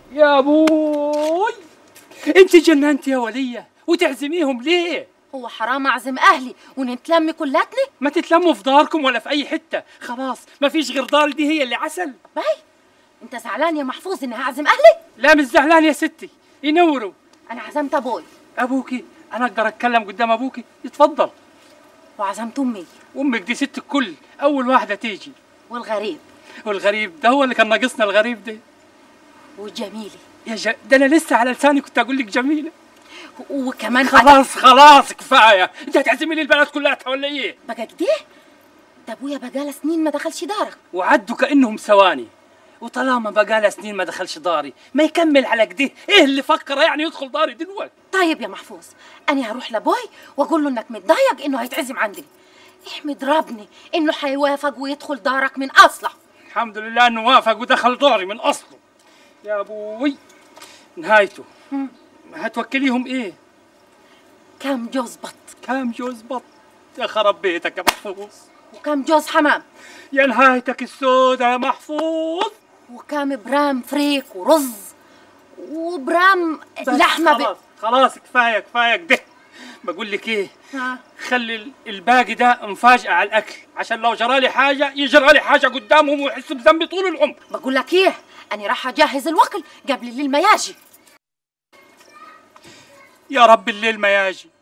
يا ابوي انت جننت يا وليه وتعزميهم ليه هو حرام اعزم اهلي ونتلم كلاتنا ما تتلموا في داركم ولا في اي حته خلاص ما فيش غير دار دي هي اللي عسل باي انت زعلان يا محفوظ اني هعزم اهلي لا مش زعلان يا ستي ينوروا انا عزمت ابوي ابوكي انا اقدر اتكلم قدام ابوكي يتفضل وعزمت امي امك دي ست الكل اول واحده تيجي والغريب والغريب ده هو اللي كان ناقصنا الغريب ده وجميلي يا ج... ده انا لسه على لساني كنت اقول لك جميله وكمان خلاص خلاص كفايه انت هتعزمي لي البلد كلها ولا ايه بقى كده ده ابويا بقاله سنين ما دخلش دارك وعدوا كانهم ثواني وطالما بقاله سنين ما دخلش داري ما يكمل على كده ايه اللي فكر يعني يدخل داري دلوقتي طيب يا محفوظ انا هروح لابوي واقول له انك متضايق انه هيتعزم عندي احمد ربني انه هيوافق ويدخل دارك من اصله الحمد لله انه وافق ودخل داري من اصله يا ابوي نهايته مم. هتوكليهم ايه كام جوز بط كام جوز بط يا خرب بيتك يا محفوظ وكام جوز حمام يا نهايتك السودة يا محفوظ وكام برام فريك ورز وبرام بس لحمه خلاص خلاص كفايه كفايه كده بقول لك ايه ها خلي ال- الباقي ده مفاجأة على الأكل عشان لو جرى لي حاجة يجرى لي حاجة قدامهم ويحسوا بذنبي طول العمر بقول لك ايه انا راح اجهز الوكل قبل الليل ما يجي يا رب الليل ما ياجي